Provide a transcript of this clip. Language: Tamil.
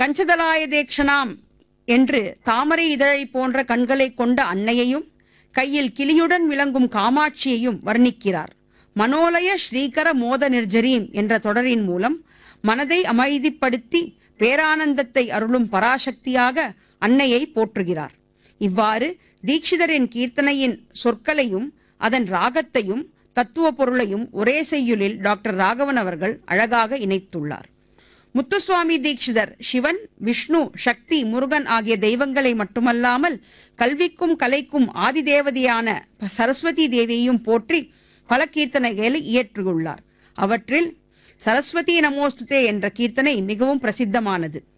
கஞ்சதலாயதேக்ஷனாம் என்று தாமரை இதழை போன்ற கண்களை கொண்ட அன்னையையும் கையில் கிளியுடன் விளங்கும் காமாட்சியையும் வர்ணிக்கிறார் மனோலய ஸ்ரீகர மோத நிர்ஜரீம் என்ற தொடரின் மூலம் மனதை அமைதிப்படுத்தி பேரானந்தத்தை அருளும் பராசக்தியாக அன்னையை போற்றுகிறார் இவ்வாறு தீட்சிதரின் கீர்த்தனையின் சொற்களையும் அதன் ராகத்தையும் தத்துவ பொருளையும் ஒரே செய்யுளில் டாக்டர் ராகவன் அவர்கள் அழகாக இணைத்துள்ளார் முத்துசுவாமி தீட்சிதர் சிவன் விஷ்ணு சக்தி முருகன் ஆகிய தெய்வங்களை மட்டுமல்லாமல் கல்விக்கும் கலைக்கும் ஆதிதேவதையான சரஸ்வதி தேவியையும் போற்றி பல கீர்த்தனைகளை இயற்றியுள்ளார் அவற்றில் சரஸ்வதி நமோஸ்துதே என்ற கீர்த்தனை மிகவும் பிரசித்தமானது